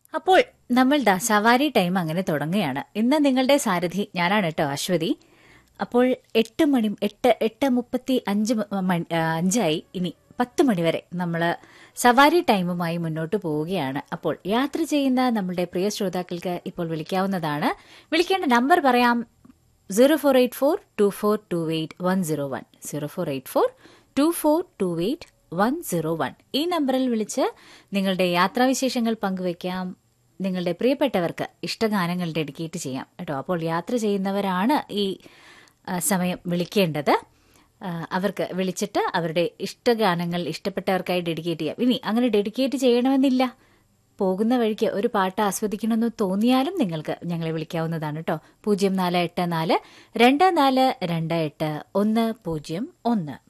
അപ്പോൾ നമ്മൾ ദാ സവാരി ടൈം അങ്ങനെ തുടങ്ങുകയാണ് ഇന്ന് നിങ്ങളുടെ സാരഥി ഞാനാണ് കേട്ടോ അശ്വതി അപ്പോൾ എട്ട് മണി എട്ട് എട്ട് മുപ്പത്തി അഞ്ച് മ- മണി ആ, അഞ്ചായി ഇനി പത്ത് മണിവരെ നമ്മൾ സവാരി ടൈമുമായി മുന്നോട്ട് പോവുകയാണ് അപ്പോൾ യാത്ര ചെയ്യുന്ന നമ്മളുടെ പ്രിയ ശ്രോതാക്കൾക്ക് ഇപ്പോൾ വിളിക്കാവുന്നതാണ് വിളിക്കേണ്ട നമ്പർ പറയാം zero four eight four two four two eight one zero one zero four eight four two four two eight one zero one ഈ നമ്പറിൽ വിളിച്ച് നിങ്ങളുടെ യാത്രാവിശേഷങ്ങൾ പങ്കുവയ്ക്കാം നിങ്ങളുടെ പ്രിയപ്പെട്ടവർക്ക് ഇഷ്ടഗാനങ്ങൾ ഡെഡിക്കേറ്റ് ചെയ്യാം കേട്ടോ അപ്പോൾ യാത്ര ചെയ്യുന്നവരാണ് ഈ ആ, സമയം വിളിക്കേണ്ടത് ആ, അവർക്ക് വിളിച്ചിട്ട് അവരുടെ ഇഷ്ടഗാനങ്ങൾ ഇഷ്ടപ്പെട്ടവർക്കായി ഡെഡിക്കേറ്റ് ചെയ്യാം ഇനി അങ്ങനെ ഡെഡിക്കേറ്റ് ചെയ്യണമെന്നില്ല പോകുന്ന വഴിക്ക് ഒരു പാട്ട് ആസ്വദിക്കണമെന്ന് തോന്നിയാലും നിങ്ങൾക്ക് ഞങ്ങളെ വിളിക്കാവുന്നതാണ് കേട്ടോ പൂജ്യം നാല് എട്ട് നാല് രണ്ട് നാല് രണ്ട് എട്ട് ഒന്ന് പൂജ്യം ഒന്ന്